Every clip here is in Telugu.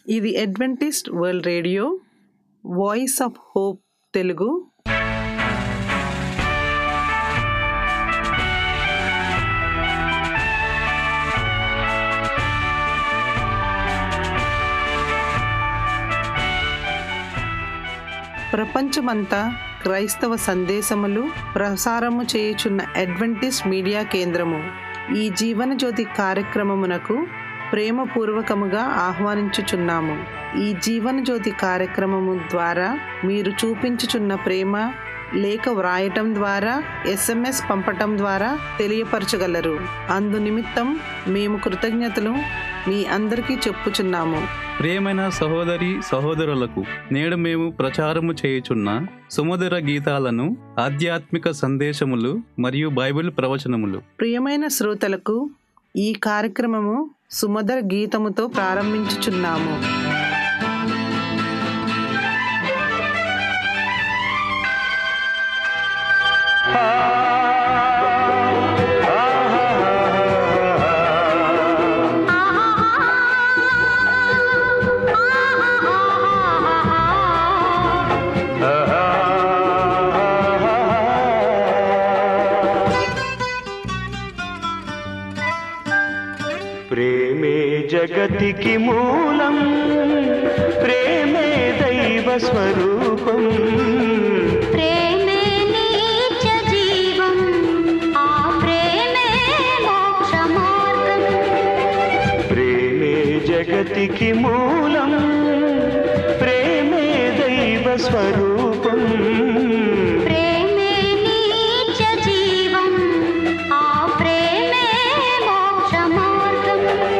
ఇది Adventist world radio voice of hope Telugu ప్రపంచమంతా క్రైస్తవ సందేశములు ప్రసారము చేయుచున్న అడ్వెంటిస్ట్ మీడియా కేంద్రము ఈ జీవన జ్యోతి కార్యక్రమమునకు ప్రేమపూర్వకముగా ఆహ్వానించుచున్నాము ఈ జీవన జ్యోతి కార్యక్రమము ద్వారా మీరు చూపించుచున్న ప్రేమ లేఖ వ్రాయటం ద్వారా ఎస్ఎంఎస్ పంపటం ద్వారా తెలియపరచగలరు అందు నిమిత్తం మేము కృతజ్ఞతలు మీ అందరికీ చెప్పుచున్నాము ప్రియమైన సహోదరి సహోదరులకు నేడు మేము ప్రచారము చేయుచున్న సుమధుర గీతాలను ఆధ్యాత్మిక సందేశములు మరియు బైబిల్ ప్రవచనములు ప్రియమైన శ్రోతలకు ఈ కార్యక్రమము సుమధుర గీతముతో ప్రారంభించుచున్నాము ప్రేమే జగతికి మూలం ప్రేమే దైవ స్వరూపం ప్రేమే నీచ జీవం ఆ ప్రేమే మోక్ష మార్గం ప్రేమే జగతికి మూలం ప్రేమే దైవ స్వరూపం ప్రేమే నీచ జీవం ఆ ప్రేమే మోక్ష మార్గం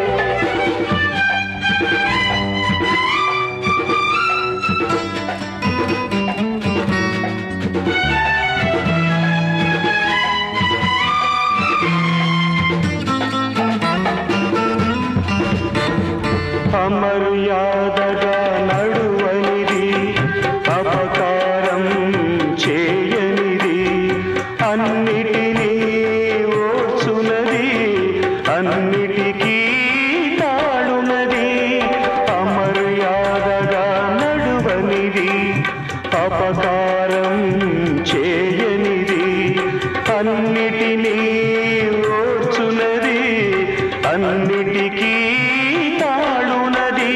అమర్యాదగా నడువనిది అపకారం చేయనిది అన్నిటినీ ఓర్చునది అన్నిటికీ తాళునది అమర్యాదగా నడువనిది అపకారం చేయనిది అన్నిటినీ ఓర్చునది అన్నిటికీ తాళునది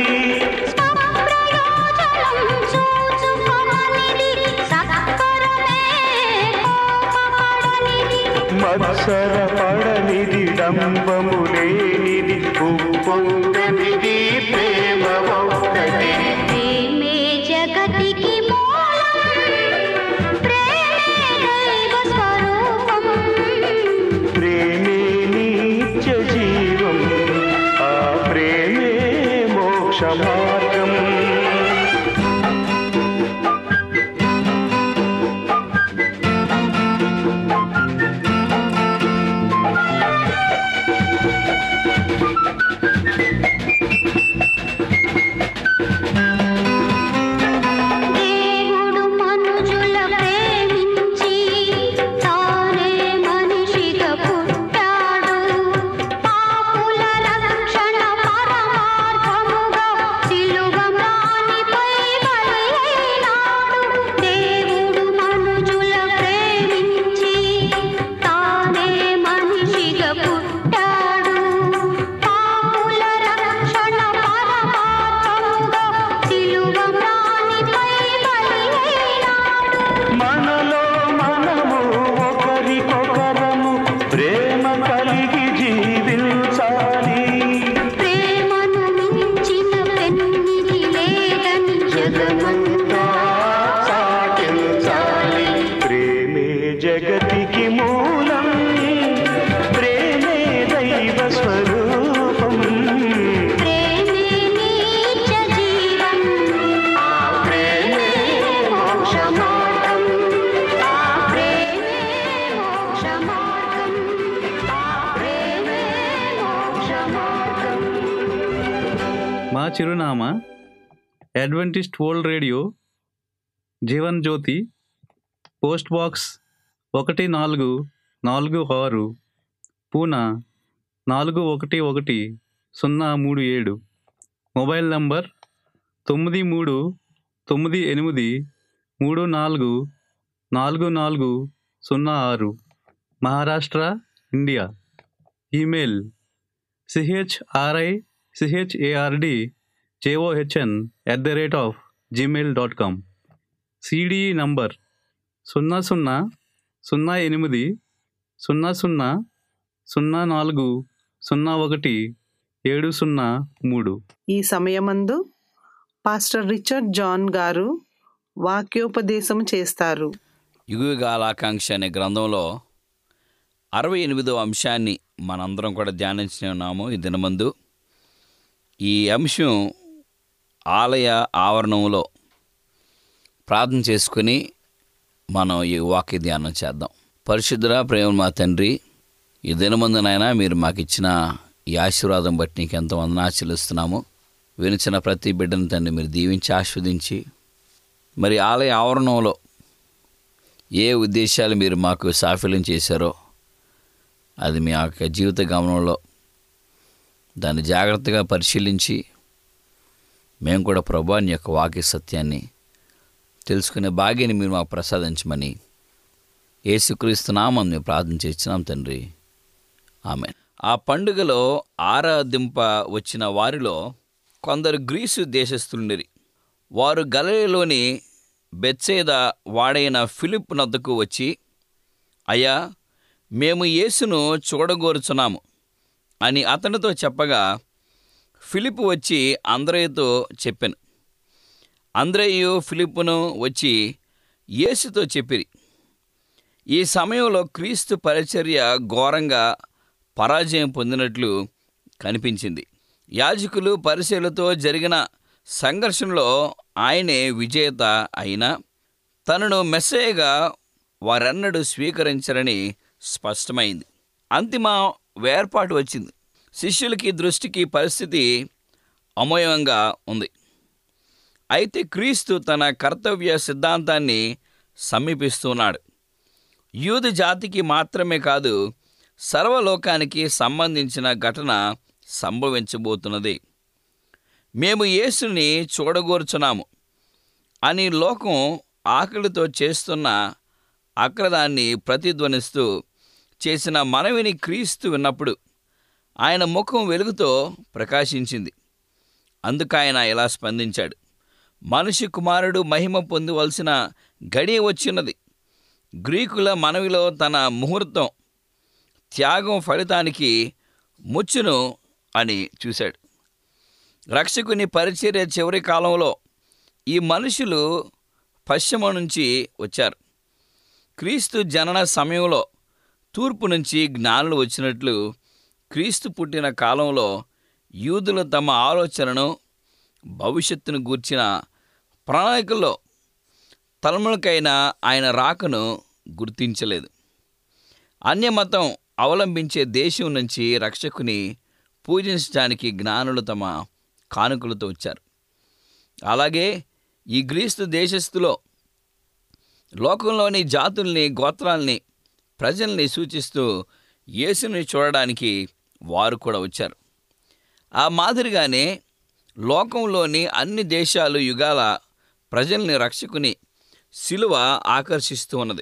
ప్రయోజనం చూచుకొననిది సత్వరమే కోపపడనిది మత్సర పడనిది డంబము లేనిది ఉప్పొంగనిది ప్రేమ ఒక్కటి ప్రేమే జగతికి మూలం ప్రేమే దైవ స్వరూపం ప్రేమే నిత్య జీవం ఆ ప్రేమే మోక్ష మార్గం దేవుడు మనుజుల ప్రేమించి తానే మనిషిగా పుట్టాడు పాపుల రక్షణ పరమార్థముగా సిలువ మ్రానిపై బలైనాడు దేవుడు మనుజుల ప్రేమించి తానే మనిషిగా పుట్టాడు పాపుల రక్షణ పరమార్థముగా సిలువ మ్రానిపై బలైనాడు మనలో మనము ఒకరికొకరము ప్రేమ కలిగి జీవించాలి ప్రేమను మించిన పెన్నిది లేదని జగమంతా సాటించాలి ప్రేమే జగతికి మూలం ప్రేమే దైవ స్వరూపం ప్రేమే నీచ జీవం ఆ ప్రేమే మోక్ష మార్గం ఆ ప్రేమే మోక్ష మార్గం ఆ ప్రేమే మోక్ష మార్గం మా చిరునామా Adventist world radio Jeevan Jyothi post box ఒకటి నాలుగు నాలుగు ఆరు పూనా నాలుగు ఒకటి ఒకటి సున్నా మూడు ఏడు మొబైల్ నంబర్ తొమ్మిది మూడు తొమ్మిది ఎనిమిది మూడు నాలుగు నాలుగు నాలుగు సున్నా ఆరు Maharashtra India email C H R I C H A R D J O H N at the rate of Gmail dot com C D E number సున్నా సున్నా సున్నా ఎనిమిది సున్నా సున్నా సున్నా నాలుగు సున్నా ఒకటి ఏడు సున్నా మూడు ఈ సమయమందు పాస్టర్ రిచర్డ్ జాన్ గారు వాక్యోపదేశం చేస్తారు యుగయుగాలాకాంక్ష అనే గ్రంథంలో అరవై ఎనిమిదో అంశాన్ని మనందరం కూడా ధ్యానించి ఉన్నాము ఈ దినమందు ఈ అంశం ఆలయ ఆవరణంలో ప్రార్థన చేసుకుని మనం ఈ వాక్య ధ్యానం చేద్దాం పరిశుద్ధుర ప్రేమ మా తండ్రి ఈ దినమందు నాయన మీరు మాకు ఇచ్చిన ఈ ఆశీర్వాదం బట్టి నీకు ఎంతో వందనా చెల్లిస్తున్నాము వినిచిన ప్రతి బిడ్డను తండ్రి మీరు దీవించి ఆస్వాదించి మరి ఆలయ ఆవరణంలో ఏ ఉద్దేశాలు మీరు మాకు సాఫల్యం చేశారో అది మీ యొక్క జీవిత గమనంలో దాన్ని జాగ్రత్తగా పరిశీలించి మేము కూడా ప్రభా నీ యొక్క వాక్య సత్యాన్ని తెలుసుకునే భాగ్యాన్ని మీరు మాకు ప్రసాదించమని యేసుక్రీస్తు నామం మేము ప్రార్థన చేస్తున్నాం తండ్రి ఆమె ఆ పండుగలో ఆరాధింప వచ్చిన వారిలో కొందరు గ్రీసు దేశస్థులుండిరి వారు గలలీలోని బెత్సేద వాడైన ఫిలిప్ నద్దకు వచ్చి అయ్యా మేము యేసును చూడగోరుచున్నాము అని అతనితో చెప్పగా ఫిలిప్ వచ్చి అంద్రయ్యతో చెప్పాను అంద్రయ్యు ఫిలిప్పును వచ్చి యేసుతో చెప్పిరి ఈ సమయంలో క్రీస్తు పరిచర్య ఘోరంగా పరాజయం పొందినట్లు కనిపించింది యాజకులు పరిశీలతో జరిగిన సంఘర్షణలో ఆయనే విజేత అయినా తనను మెస్సేగా వారెన్నడూ స్వీకరించరని స్పష్టమైంది అంతిమ వేర్పాటు వచ్చింది శిష్యులకి దృష్టికి పరిస్థితి అమోయంగా ఉంది అయితే క్రీస్తు తన కర్తవ్య సిద్ధాంతాన్ని సమీపిస్తున్నాడు యూదు జాతికి మాత్రమే కాదు సర్వలోకానికి సంబంధించిన ఘటన సంభవించబోతున్నది మేము యేసుని చూడగోరుచున్నాము అని లోకం ఆకలితో చేస్తున్న అక్రదాన్ని ప్రతిధ్వనిస్తూ చేసిన మనవిని క్రీస్తు విన్నప్పుడు ఆయన ముఖం వెలుగుతో ప్రకాశించింది అందుకఆయన ఇలా స్పందించాడు మనిషి కుమారుడు మహిమ పొందవలసిన గడియ వచ్చినది గ్రీకుల మనవిలో తన ముహూర్తం త్యాగం ఫలితానికి ముచ్చును అని చూశాడు రక్షకుని పరిచర్య చివరి కాలంలో ఈ మనుషులు పశ్చిమ నుంచి వచ్చారు క్రీస్తు జనన సమయంలో తూర్పు నుంచి జ్ఞానులు వచ్చినట్లు క్రీస్తు పుట్టిన కాలంలో యూదులు తమ ఆలోచనను భవిష్యత్తును గూర్చిన ప్రణాళికల్లో తలములకైన ఆయన రాకను గుర్తించలేదు అన్యమతం అవలంబించే దేశం నుంచి రక్షకుని పూజించడానికి జ్ఞానులు తమ కానుకలతో వచ్చారు అలాగే ఈ గ్రీస్తు దేశస్థులో లోకంలోని జాతుల్ని గోత్రాల్ని ప్రజల్ని సూచిస్తూ యేసుని చూడడానికి వారు కూడా వచ్చారు ఆ మాదిరిగానే లోకంలోని అన్ని దేశాలు యుగాల ప్రజల్ని రక్షకుని శిలువ ఆకర్షిస్తూ ఉన్నది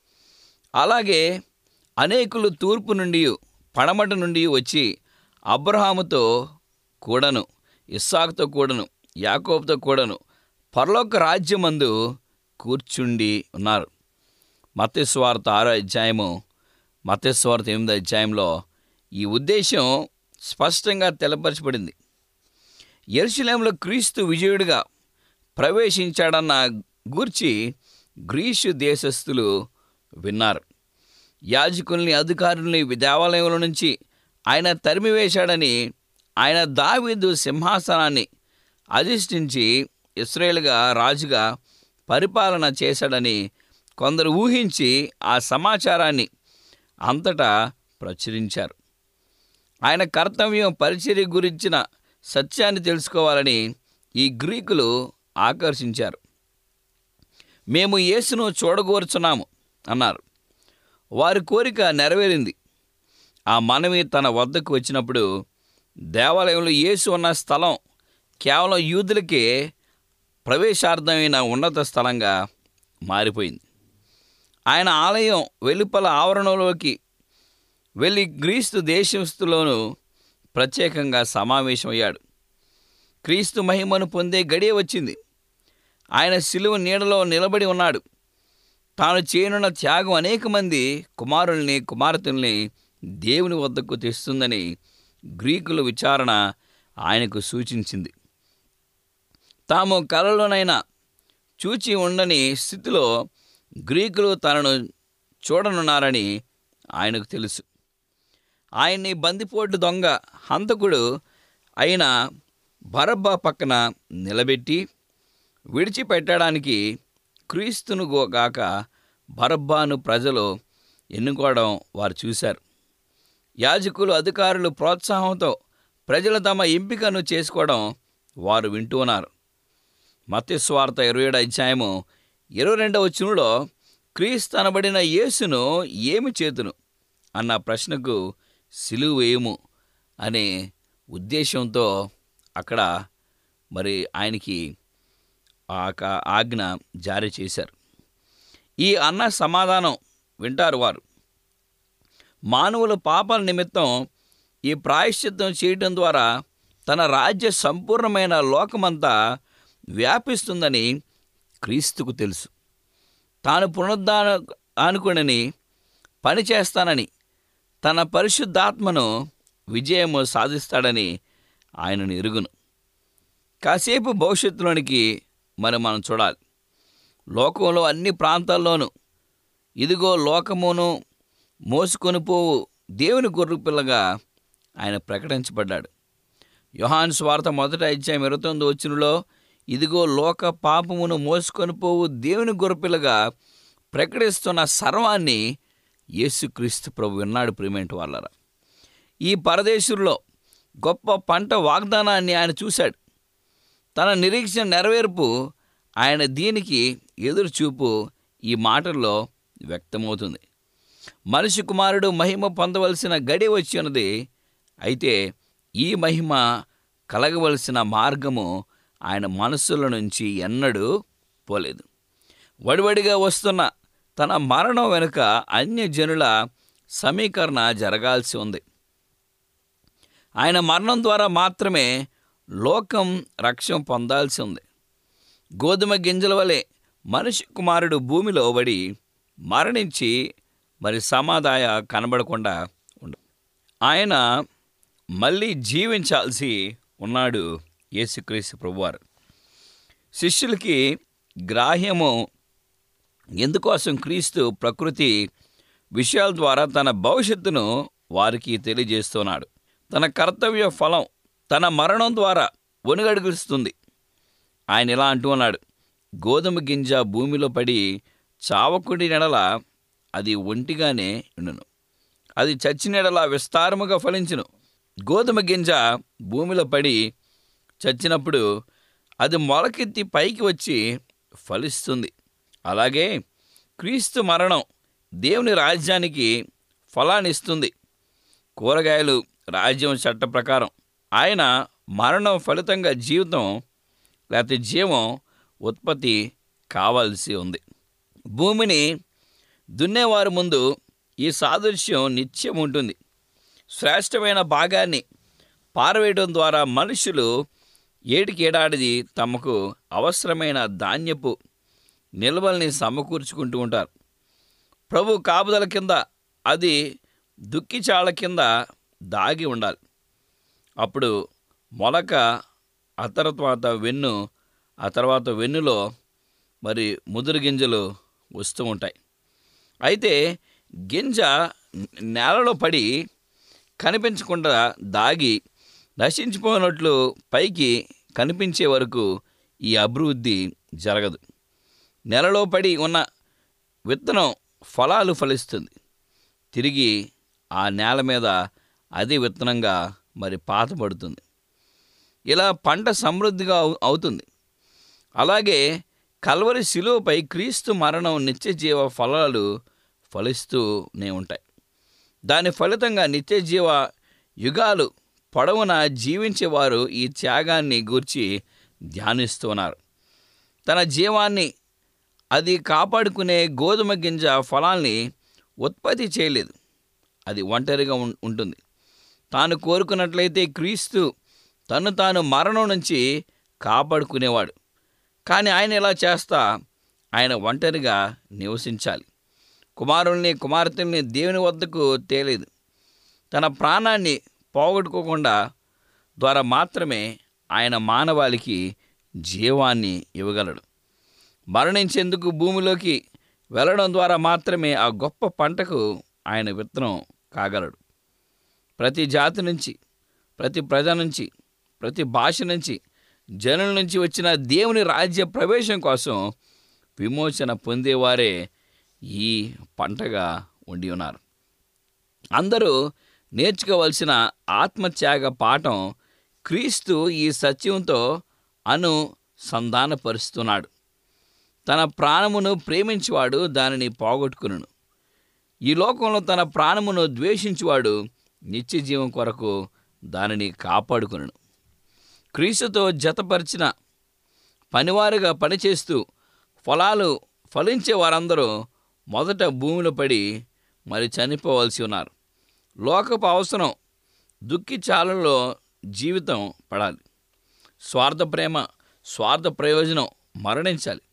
అలాగే అనేకులు తూర్పు నుండి పడమట నుండి వచ్చి అబ్రహాముతో కూడను ఇస్సాకుతో కూడను యాకోబుతో కూడను పరలోక రాజ్యమందు కూర్చుండి ఉన్నారు మత్స్వార్త ఆరో అధ్యాయము మత్స్వార్త ఎనిమిదో అధ్యాయంలో ఈ ఉద్దేశం స్పష్టంగా తెలపరచబడింది ఎరుశలేంలో క్రీస్తు విజయుడిగా ప్రవేశించాడన్న గూర్చి గ్రీసు దేశస్థులు విన్నారు యాజకుల్ని అధికారుల్ని దేవాలయంలో నుంచి ఆయన తరిమివేశాడని ఆయన దావీదు సింహాసనాన్ని అధిష్ఠించి ఇస్రాయేల్గా రాజుగా పరిపాలన చేశాడని కొందరు ఊహించి ఆ సమాచారాన్ని అంతటా ప్రచురించారు ఆయన కర్తవ్యం పరిచర్య గురించిన సత్యాన్ని తెలుసుకోవాలని ఈ గ్రీకులు ఆకర్షించారు మేము యేసును చూడగోరుచున్నాము అన్నారు వారి కోరిక నెరవేరింది ఆ మనవి తన వద్దకు వచ్చినప్పుడు దేవాలయంలో యేసు ఉన్న స్థలం కేవలం యూదులకే ప్రవేశార్థమైన ఉన్నత స్థలంగా మారిపోయింది ఆయన ఆలయం వెలుపల ఆవరణలోకి వెళ్ళి క్రీస్తు దేశస్తులోను ప్రత్యేకంగా సమావేశమయ్యాడు క్రీస్తు మహిమను పొందే గడియ వచ్చింది ఆయన శిలువ నీడలో నిలబడి ఉన్నాడు తాను చేయనున్న త్యాగం అనేక మంది కుమారుల్ని కుమార్తెల్ని దేవుని వద్దకు తెస్తుందని గ్రీకుల విచారణ ఆయనకు సూచించింది తాము కలలోనైనా చూచి ఉండని స్థితిలో గ్రీకులు తనను చూడనున్నారని ఆయనకు తెలుసు ఆయన్ని బందిపోటు దొంగ హంతకుడు అయిన బరబ్బా పక్కన నిలబెట్టి విడిచిపెట్టడానికి క్రీస్తును గో- గాక బరబ్బాను ప్రజలు ఎన్నుకోవడం వారు చూశారు యాజకులు అధికారులు ప్రోత్సాహంతో ప్రజలు తమ ఎంపికను చేసుకోవడం వారు వింటూ ఉన్నారు మత్స్వార్త ఇరవై ఏడు అధ్యాయము ఇరవై రెండవ వచనంలో క్రీస్తు అనబడిన యేసును ఏమి చేతును అన్న ప్రశ్నకు సిలువ వేయము అనే ఉద్దేశంతో అక్కడ మరి ఆయనకి ఆ క- ఆజ్ఞ జారీ చేశారు ఈ అన్న సమాధానం వింటారు వారు మానవుల పాపాల నిమిత్తం ఈ ప్రాయశ్చిత్తం చేయటం ద్వారా తన రాజ్య సంపూర్ణమైన లోకమంతా వ్యాపిస్తుందని క్రీస్తుకు తెలుసు తాను పునరుద్ధాన అనుకునని పని చేస్తానని తన పరిశుద్ధాత్మను విజయము సాధిస్తాడని ఆయనను ఎరుగును కాసేపు భవిష్యత్తులోనికి మరి మనం చూడాలి లోకంలో అన్ని ప్రాంతాల్లోనూ ఇదిగో లోకమును మోసుకొని పోవు దేవుని గొర్రెపిల్లగా ఆయన ప్రకటించబడ్డాడు యోహాన్ స్వార్థ మొదట అధ్యాయం ఇరవై తొమ్మిది వచ్చినలో ఇదిగో లోక పాపమును మోసుకొని పోవు దేవుని గొర్రెపిల్లగా ప్రకటిస్తున్న సర్వాన్ని యేసుక్రీస్తు ప్రభు విన్నాడు ప్రియమేంటి వాళ్ళరా ఈ పరదేశుల్లో గొప్ప పంట వాగ్దానాన్ని ఆయన చూశాడు తన నిరీక్షణ నెరవేర్పు ఆయన దీనికి ఎదురు చూపు ఈ మాటల్లో వ్యక్తమవుతుంది మనిషి కుమారుడు మహిమ పొందవలసిన గడి వచ్చి ఉన్నది అయితే ఈ మహిమ కలగవలసిన మార్గము ఆయన మనస్సుల నుంచి ఎన్నడూ పోలేదు వడివడిగా వస్తున్న తన మరణం వెనుక అన్యజనుల సమీకరణ జరగాల్సి ఉంది ఆయన మరణం ద్వారా మాత్రమే లోకం రక్షణ పొందాల్సి ఉంది గోధుమ గింజల వలె మనిషి కుమారుడు భూమిలో పడి మరణించి మరి సమాధాయ కనబడకుండా ఉండు ఆయన మళ్ళీ జీవించాల్సి ఉన్నాడు యేసుక్రీస్తు ప్రభువారు శిష్యులకి గ్రాహ్యము ఎందుకోసం క్రీస్తు ప్రకృతి విషయాల ద్వారా తన భవిష్యత్తును వారికి తెలియజేస్తున్నాడు తన కర్తవ్య ఫలం తన మరణం ద్వారా ఒనుగడుగుస్తుంది ఆయన ఇలా అంటూ ఉన్నాడు గోధుమ గింజ భూమిలో పడి చావకుడి నెడల అది ఒంటిగానే ఉండును అది చచ్చిన ఎడల విస్తారముగా ఫలించును గోధుమ గింజ భూమిలో పడి చచ్చినప్పుడు అది మొలకెత్తి పైకి వచ్చి ఫలిస్తుంది అలాగే క్రీస్తు మరణం దేవుని రాజ్యానికి ఫలాన్ని ఇస్తుంది కూరగాయలు రాజ్యం చట్ట ప్రకారం ఆయన మరణం ఫలితంగా జీవితం లేకపోతే జీవం ఉత్పత్తి కావాల్సి ఉంది భూమిని దున్నేవారి ముందు ఈ సాదృశ్యం నిత్యం ఉంటుంది శ్రేష్టమైన భాగాన్ని పారవేయడం ద్వారా మనుషులు ఏటికేడాడిది తమకు అవసరమైన ధాన్యపు నిల్వల్ని సమకూర్చుకుంటూ ఉంటారు ప్రభు కాపుదల కింద అది దుక్కిచాళ్ళ కింద దాగి ఉండాలి అప్పుడు మొలక ఆ తర్వాత వెన్ను ఆ తర్వాత వెన్నులో మరి ముదురు గింజలు వస్తూ ఉంటాయి అయితే గింజ నేలలో పడి కనిపించకుండా దాగి నశించిపోయినట్లు పైకి కనిపించే వరకు ఈ అభివృద్ధి జరగదు నెలలో పడి ఉన్న విత్తనం ఫలాలు ఫలిస్తుంది తిరిగి ఆ నేల మీద అదే విత్తనంగా మరి పాతబడుతుంది ఇలా పంట సమృద్ధిగా అవు- అవుతుంది అలాగే కల్వరి శిలువపై క్రీస్తు మరణం నిత్య జీవ ఫలాలు ఫలిస్తూనే ఉంటాయి దాని ఫలితంగా నిత్య జీవ యుగాలు పొడవునా జీవించేవారు ఈ త్యాగాన్ని గూర్చి ధ్యానిస్తున్నారు తన జీవాన్ని అది కాపాడుకునే గోధుమ గింజ ఫలాల్ని ఉత్పత్తి చేయలేదు అది ఒంటరిగా ఉం- ఉంటుంది తాను కోరుకున్నట్లయితే క్రీస్తు తను తాను మరణం నుంచి కాపాడుకునేవాడు కానీ ఆయన ఇలా చేస్తా ఆయన ఒంటరిగా నివసించాలి కుమారుల్ని కుమార్తెల్ని దేవుని వద్దకు తేలేదు తన ప్రాణాన్ని పోగొట్టుకోకుండా ద్వారా మాత్రమే ఆయన మానవాళికి జీవాన్ని ఇవ్వగలడు మరణించేందుకు భూమిలోకి వెళ్ళడం ద్వారా మాత్రమే ఆ గొప్ప పంటకు ఆయన విత్తనం కాగలడు ప్రతి జాతి నుంచి ప్రతి ప్రజ నుంచి ప్రతి భాష నుంచి జనుల నుంచి వచ్చిన దేవుని రాజ్య ప్రవేశం కోసం విమోచన పొందేవారే ఈ పంటగా ఉండి ఉన్నారు అందరూ నేర్చుకోవలసిన ఆత్మత్యాగ పాఠం క్రీస్తు ఈ సత్యంతో అనుసంధానపరుస్తున్నాడు తన ప్రాణమును ప్రేమించువాడు దానిని పోగొట్టుకును ఈ లోకంలో తన ప్రాణమును ద్వేషించువాడు నిత్య జీవం కొరకు దానిని కాపాడుకును క్రీస్తుతో జతపరిచిన పనివారుగా పనిచేస్తూ ఫలాలు ఫలించే వారందరూ మొదట భూమిలో పడి మరి చనిపోవలసి ఉన్నారు లోకపు అవసరం దుక్కి చాలలో జీవితం పడాలి స్వార్థ ప్రేమ స్వార్థ ప్రయోజనం మరణించాలి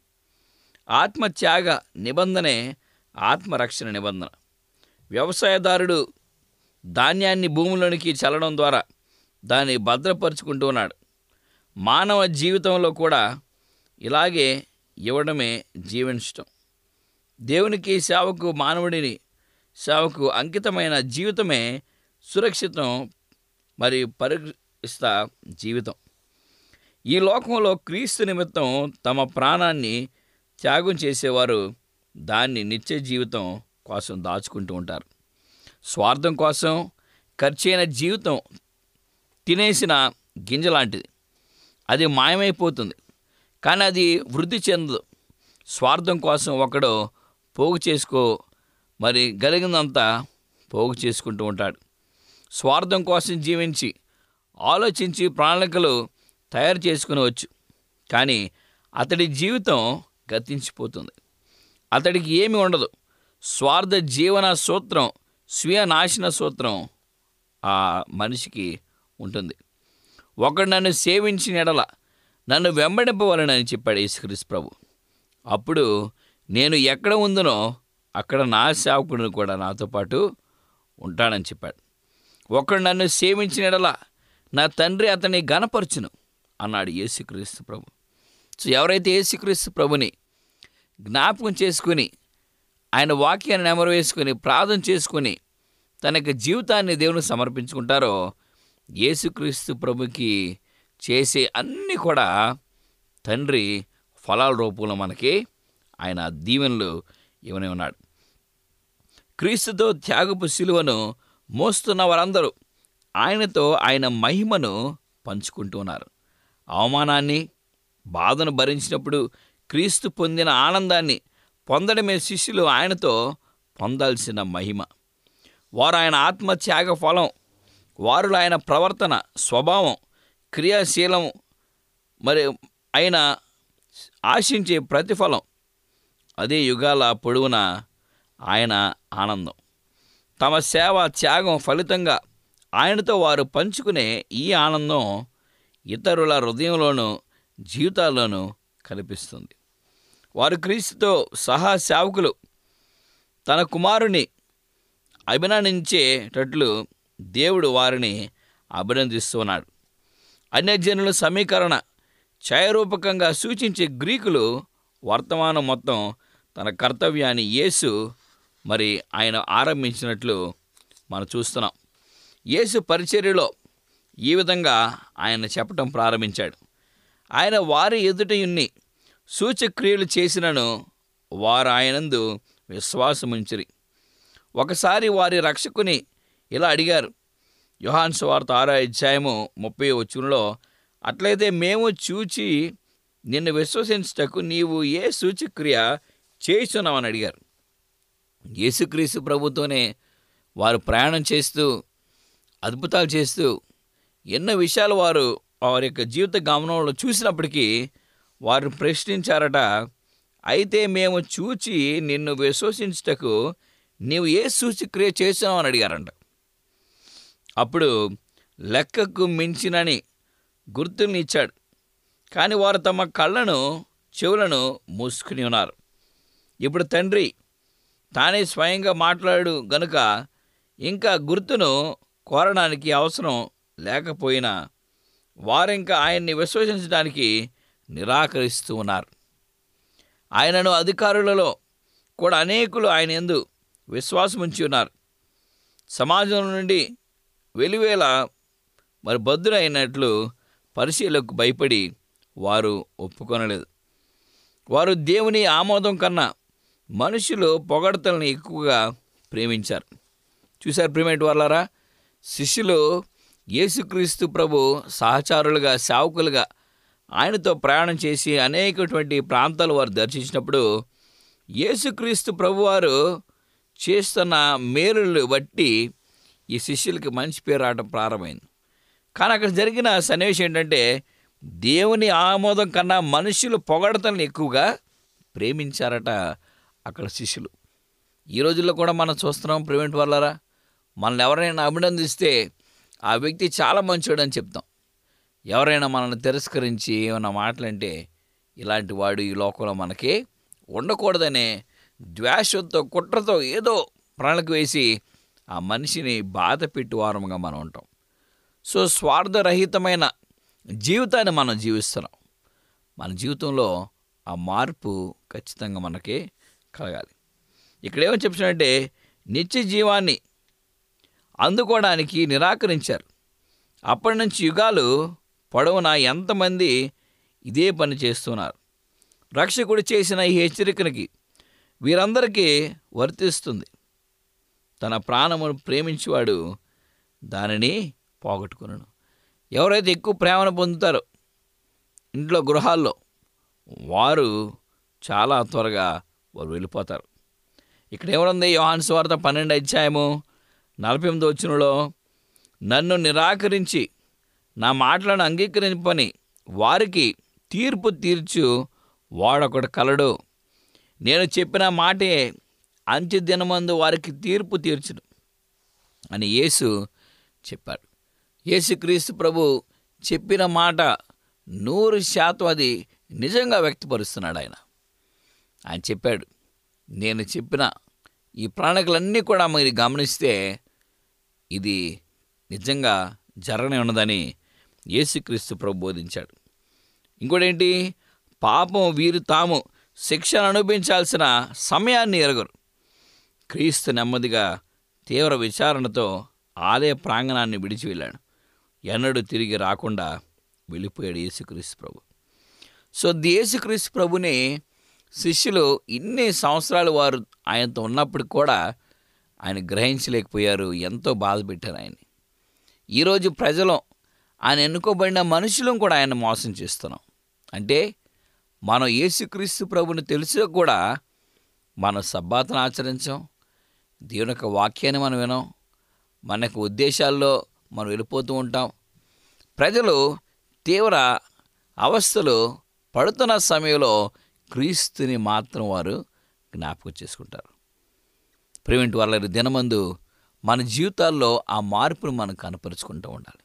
ఆత్మత్యాగ నిబంధనే ఆత్మరక్షణ నిబంధన వ్యవసాయదారుడు ధాన్యాన్ని భూమిలోనికి చల్లడం ద్వారా దాన్ని భద్రపరుచుకుంటూ ఉన్నాడు మానవ జీవితంలో కూడా ఇలాగే ఇవ్వడమే జీవించటం దేవునికి సేవకు మానవుడిని సేవకు అంకితమైన జీవితమే సురక్షితం మరి పరిగణిస్తా జీవితం ఈ లోకంలో క్రీస్తు నిమిత్తం తమ ప్రాణాన్ని త్యాగం చేసేవారు దాన్ని నిత్య జీవితం కోసం దాచుకుంటూ ఉంటారు స్వార్థం కోసం ఖర్చైన జీవితం తినేసిన గింజ లాంటిది అది మాయమైపోతుంది కానీ అది వృద్ధి చెందదు స్వార్థం కోసం ఒకడు పోగు చేసుకో మరి కలిగినంత పోగు చేసుకుంటూ ఉంటాడు స్వార్థం కోసం జీవించి ఆలోచించి ప్రణాళికలు తయారు చేసుకునవచ్చు కానీ అతడి జీవితం గతించిపోతుంది అతడికి ఏమి ఉండదు స్వార్థ జీవన సూత్రం స్వీయ నాశన సూత్రం ఆ మనిషికి ఉంటుంది ఒకడు నన్ను సేవించిన ఎడల నన్ను వెంబడింపవలనని చెప్పాడు యేసుక్రీస్తు ప్రభు అప్పుడు నేను ఎక్కడ ఉందనో అక్కడ నా సేవకుడిని కూడా నాతో పాటు ఉంటాడని చెప్పాడు ఒకడు నన్ను సేవించిన ఎడల నా తండ్రి అతన్ని గనపరచును అన్నాడు యేసుక్రీస్తు ప్రభు సో ఎవరైతే యేసుక్రీస్తు ప్రభుని జ్ఞాపకం చేసుకుని ఆయన వాక్యాన్ని నెమరు వేసుకుని ప్రార్థన చేసుకుని తన యొక్క జీవితాన్ని దేవునికి సమర్పించుకుంటారో యేసుక్రీస్తు ప్రభుకి చేసే అన్నీ కూడా తండ్రి ఫలాల రూపంలో మనకి ఆయన దీవెనలు ఇవనే ఉన్నాడు క్రీస్తుతో త్యాగపు శిలువను మోస్తున్న వారందరూ ఆయనతో ఆయన మహిమను పంచుకుంటూ ఉన్నారు అవమానాన్ని బాధను భరించినప్పుడు క్రీస్తు పొందిన ఆనందాన్ని పొందడమే శిష్యులు ఆయనతో పొందాల్సిన మహిమ వారు ఆయన ఆత్మత్యాగ ఫలం వారు ఆయన ప్రవర్తన స్వభావం క్రియాశీలం మరి ఆయన ఆశించే ప్రతిఫలం అదే యుగాల పొడవున ఆయన ఆనందం తమ సేవ త్యాగం ఫలితంగా ఆయనతో వారు పంచుకునే ఈ ఆనందం ఇతరుల హృదయంలోనూ జీవితాల్లోనూ కనిపిస్తుంది వారు క్రీస్తుతో సహా సేవకులు తన కుమారుని అభినందించేటట్లు దేవుడు వారిని అభినందిస్తున్నాడు అన్యజనుల సమీకరణ ఛాయరూపకంగా సూచించే గ్రీకులు వర్తమానం మొత్తం తన కర్తవ్యాన్ని యేసు మరి ఆయన ఆరంభించినట్లు మనం చూస్తున్నాం యేసు పరిచర్యలో ఈ విధంగా ఆయన చెప్పటం ప్రారంభించాడు ఆయన వారి ఎదుటయున్ని సూచక్రియలు చేసినను వారు ఆయనందు విశ్వాసముంచిరి ఒకసారి వారి రక్షకుని ఇలా అడిగారు యోహాన్ సువార్త ఆరో అధ్యాయము ముప్పై వచ్చులో అట్లయితే మేము చూచి నిన్ను విశ్వసించుటకు నీవు ఏ సూచక్రియ చేస్తున్నావని అడిగారు యేసుక్రీస్తు ప్రభుతోనే వారు ప్రయాణం చేస్తూ అద్భుతాలు చేస్తూ ఎన్నో విషయాలు వారు వారి యొక్క జీవిత గమనంలో చూసినప్పటికీ వారు ప్రశ్నించారట అయితే మేము చూచి నిన్ను విశ్వసించుటకు నీవు ఏ సూచిక్రియ చేసావు అని అడిగారంట అప్పుడు లెక్కకు మించినని గుర్తుల్ని ఇచ్చాడు కానీ వారు తమ కళ్ళను చెవులను మూసుకుని ఉన్నారు ఇప్పుడు తండ్రి తానే స్వయంగా మాట్లాడు గనుక ఇంకా గుర్తును కోరడానికి అవసరం లేకపోయినా వారింకా ఆయన్ని విశ్వసించడానికి నిరాకరిస్తూ ఉన్నారు ఆయనను అధికారులలో కూడా అనేకులు ఆయన ఎందు విశ్వాసం ఉంచి ఉన్నారు సమాజం నుండి వెలివేల మరి బద్దులైనట్లు పరిశీలకు భయపడి వారు ఒప్పుకొనలేదు వారు దేవుని ఆమోదం కన్నా మనుషులు పొగడతలను ఎక్కువగా ప్రేమించారు చూశారు ప్రేమేటి వాళ్ళారా శిష్యులు యేసుక్రీస్తు ప్రభు సహచారులుగా సేవకులుగా ఆయనతో ప్రయాణం చేసి అనేకటువంటి ప్రాంతాలు వారు దర్శించినప్పుడు యేసుక్రీస్తు ప్రభువారు చేస్తున్న మేలులు బట్టి ఈ శిష్యులకి మంచి పేరు రావడం ప్రారంభమైంది కానీ అక్కడ జరిగిన సన్నివేశం ఏంటంటే దేవుని ఆమోదం కన్నా మనుషులు పొగడతలను ఎక్కువగా ప్రేమించారట అక్కడ శిష్యులు ఈ రోజుల్లో కూడా మనం చూస్తున్నాం ప్రివెంట్ వాళ్ళరా మనల్ని ఎవరైనా అభినందిస్తే ఆ వ్యక్తి చాలా మంచోడు అని చెప్తాం ఎవరైనా మనల్ని తిరస్కరించి ఏమైనా మాటలంటే ఇలాంటి వాడు ఈ లోకంలో మనకి ఉండకూడదనే ద్వేషంతో కుట్రతో ఏదో ప్రణాళిక వేసి ఆ మనిషిని బాధ పెట్టి వారముగా మనం ఉంటాం సో స్వార్థరహితమైన జీవితాన్ని మనం జీవిస్తున్నాం మన జీవితంలో ఆ మార్పు ఖచ్చితంగా మనకి కలగాలి ఇక్కడ ఏమని చెప్తున్నాడంటే నిత్య జీవాన్ని అందుకోవడానికి నిరాకరించారు అప్పటి నుంచి యుగాలు పొడవునా ఎంతమంది ఇదే పని చేస్తున్నారు రక్షకుడు చేసిన ఈ హెచ్చరికనికి వీరందరికీ వర్తిస్తుంది తన ప్రాణమును ప్రేమించేవాడు దానిని పోగొట్టుకున్నాను ఎవరైతే ఎక్కువ ప్రేమను పొందుతారో ఇంట్లో గృహాల్లో వారు చాలా త్వరగా వారు వెళ్ళిపోతారు ఇక్కడ ఏమనుంది యోహాన్ స్వార్థ పన్నెండు అధ్యాయము నలభై ఎనిమిది వచ్చినలో నన్ను నిరాకరించి నా మాటలను అంగీకరింపని వారికి తీర్పు తీర్చు వాడొకడు కలడు నేను చెప్పిన మాటే అంత్య దినమందు వారికి తీర్పు తీర్చును అని యేసు చెప్పాడు యేసుక్రీస్తు ప్రభు చెప్పిన మాట నూరు శాతం అది నిజంగా వ్యక్తపరుస్తున్నాడు ఆయన ఆయన చెప్పాడు నేను చెప్పిన ఈ ప్రణాళికలన్నీ కూడా మీరు గమనిస్తే ఇది నిజంగా జరగనే ఉన్నదని యేసుక్రీస్తు ప్రభు బోధించాడు ఇంకోటేంటి పాపం వీరు తాము శిక్షను అనుభవించాల్సిన సమయాన్ని ఎరగరు క్రీస్తు నెమ్మదిగా తీవ్ర విచారణతో ఆలయ ప్రాంగణాన్ని విడిచి వెళ్ళాడు ఎన్నడూ తిరిగి రాకుండా వెళ్ళిపోయాడు యేసుక్రీస్తు ప్రభు సో ది యేసుక్రీస్తు ప్రభుని శిష్యులు ఇన్ని సంవత్సరాలు వారు ఆయనతో ఉన్నప్పుడు కూడా ఆయన గ్రహించలేకపోయారు ఎంతో బాధ పెట్టారు ఆయన్ని ఈరోజు ప్రజలు ఆయన ఎన్నుకోబడిన మనుషులను కూడా ఆయన మోసం చేస్తున్నాం అంటే మనం యేసుక్రీస్తు ప్రభుని తెలుసు కూడా మనం సబ్బాతను ఆచరించాం దేవుని యొక్క వాక్యాన్ని మనం వినాం మన యొక్క ఉద్దేశాల్లో మనం వెళ్ళిపోతూ ఉంటాం ప్రజలు తీవ్ర అవస్థలు పడుతున్న సమయంలో క్రీస్తుని మాత్రం వారు జ్ఞాపకం చేసుకుంటారు ప్రేమింటి వాళ్ళ దినమందు మన జీవితాల్లో ఆ మార్పును మనం కనపరుచుకుంటూ ఉండాలి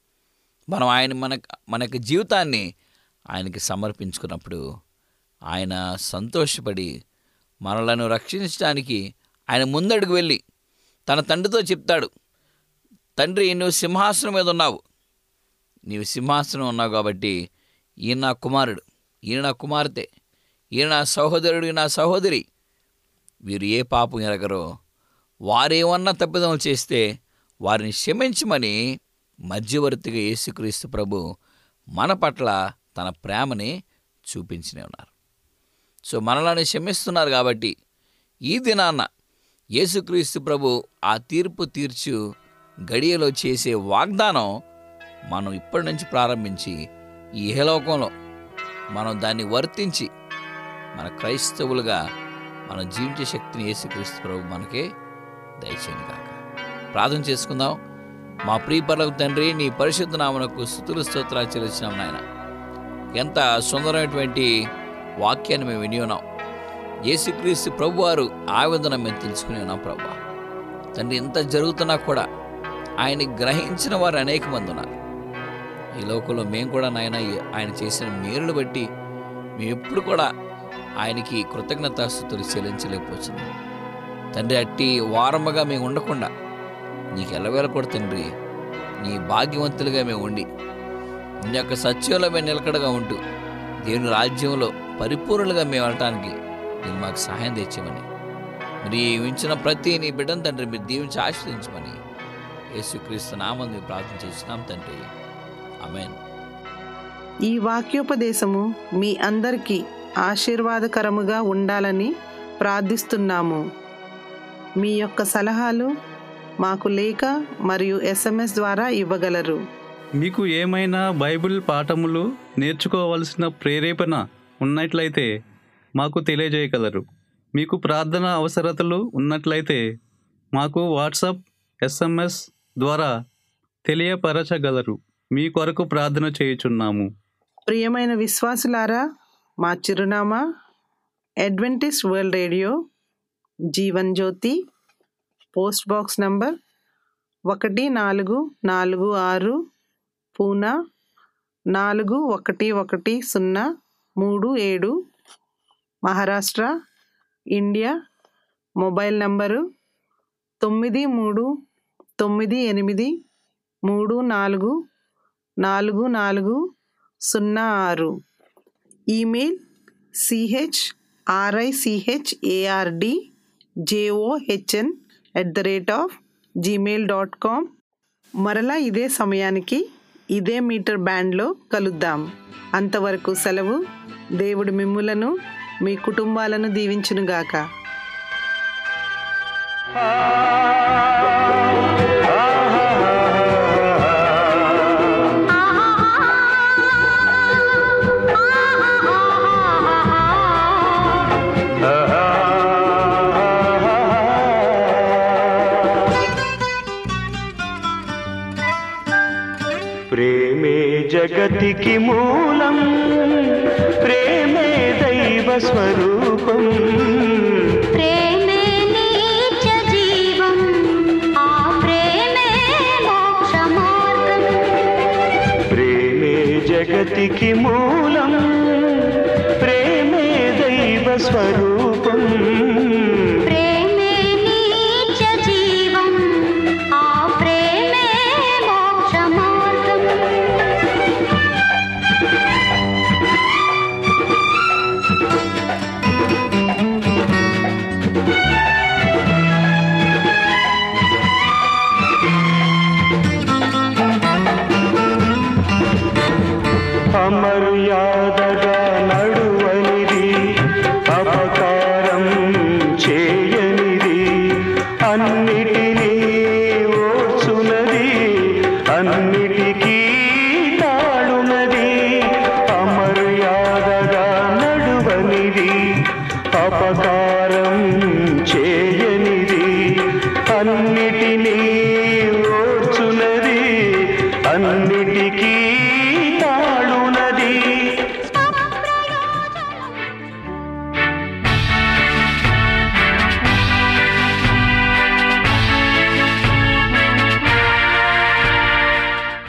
మనం ఆయన మన మన యొక్క జీవితాన్ని ఆయనకి సమర్పించుకున్నప్పుడు ఆయన సంతోషపడి మనలను రక్షించడానికి ఆయన ముందడుగు వెళ్ళి తన తండ్రితో చెప్తాడు తండ్రి నువ్వు సింహాసనం మీద ఉన్నావు నీవు సింహాసనం ఉన్నావు కాబట్టి ఈయన నా కుమారుడు ఈయన నా కుమార్తె ఈయన నా సహోదరుడు ఈయన నా సహోదరి వీరు ఏ పాపం ఎరగరో వారేమన్నా తప్పిదములు చేస్తే వారిని క్షమించమని మధ్యవర్తిగా యేసుక్రీస్తు ప్రభు మన పట్ల తన ప్రేమని చూపించనే ఉన్నారు సో మనలను క్షమిస్తున్నారు కాబట్టి ఈ దినాన్న యేసుక్రీస్తు ప్రభు ఆ తీర్పు తీర్చు గడియలో చేసే వాగ్దానం మనం ఇప్పటి నుంచి ప్రారంభించి ఈ ఇహలోకంలో మనం దాన్ని వర్తించి మన క్రైస్తవులుగా మనం జీవించే శక్తిని యేసుక్రీస్తు ప్రభు మనకే దయచేయను కాక ప్రార్థన చేసుకుందాం మా ప్రియపరలకు తండ్రి నీ పరిశుద్ధ నామనకు స్థుతులు స్తోత్రాలు చెల్లించినాం నాయన ఎంత సుందరమైనటువంటి వాక్యాన్ని మేము విని ఉన్నాం యేసుక్రీస్తు ప్రభువారు ఆవేదన మేము తెలుసుకుని ఉన్నాం ప్రభా తండ్రి ఇంత జరుగుతున్నా కూడా ఆయన్ని గ్రహించిన వారు అనేక మంది ఉన్నారు ఈ లోకంలో మేము కూడా నాయన ఆయన చేసిన మేలును బట్టి మేము ఎప్పుడు కూడా ఆయనకి కృతజ్ఞతాస్థుతులు చెల్లించలేకపోతున్నాం తండ్రి అట్టి వారముగా మేము ఉండకుండా నీకు ఎలవేళ కూడా తండ్రి నీ భాగ్యవంతులుగా మేము ఉండి నీ యొక్క సత్యంలో మేము నిలకడగా ఉంటూ దేవుని రాజ్యంలో పరిపూర్ణులుగా మేము వెళ్ళటానికి నేను మాకు సహాయం తెచ్చామని మరి ఉంచిన ప్రతి నీ బిడ్డను తండ్రి మీరు దీవించి ఆశ్రయించమని యేసుక్రీస్తు నామం మేము ప్రార్థన చేసినాం తండ్రి ఆమెన్ ఈ వాక్యోపదేశము మీ అందరికీ ఆశీర్వాదకరముగా ఉండాలని ప్రార్థిస్తున్నాము మీ యొక్క సలహాలు మాకు లేఖ మరియు ఎస్ఎంఎస్ ద్వారా ఇవ్వగలరు మీకు ఏమైనా బైబిల్ పాఠములు నేర్చుకోవలసిన ప్రేరేపణ ఉన్నట్లయితే మాకు తెలియజేయగలరు మీకు ప్రార్థన అవసరతలు ఉన్నట్లయితే మాకు వాట్సాప్ ఎస్ఎంఎస్ ద్వారా తెలియపరచగలరు మీ కొరకు ప్రార్థన చేయుచున్నాము ప్రియమైన విశ్వాసులారా మా చిరునామా Adventist world radio Jeevan Jyothi post box number ఒకటి నాలుగు నాలుగు ఆరు పూనా నాలుగు ఒకటి ఒకటి సున్నా మూడు ఏడు మహారాష్ట్ర ఇండియా మొబైల్ నంబరు తొమ్మిది మూడు తొమ్మిది ఎనిమిది మూడు నాలుగు నాలుగు నాలుగు సున్నా ఆరు email C H R I C H A R D J O H N at the rate of Gmail dot com మరలా ఇదే సమయానికి ఇదే మీటర్ బ్యాండ్లో కలుద్దాం అంతవరకు సెలవు దేవుడు మిమ్ములను మీ కుటుంబాలను దీవించునుగాక ప్రేమే జగతికి మూలం ప్రేమే దైవ స్వరూపం ప్రేమే నీచ జీవం ఆ ప్రేమే మోక్ష మార్గం ప్రేమే జగతికి మూలం ప్రేమే దైవ స్వరూపం ప్రేమే నీచ జీవం ఆ ప్రేమే మోక్ష మార్గం అమర్యాదగా నడువనిది అపకారం చేయనిది అన్నిటినీ ఓర్చునది అన్నిటికీ తాళునది అమర్యాదగా నడువనిది అపకారం చేయనిది అన్నిటినీ ఓర్చునది అన్నిటికీ తాళునది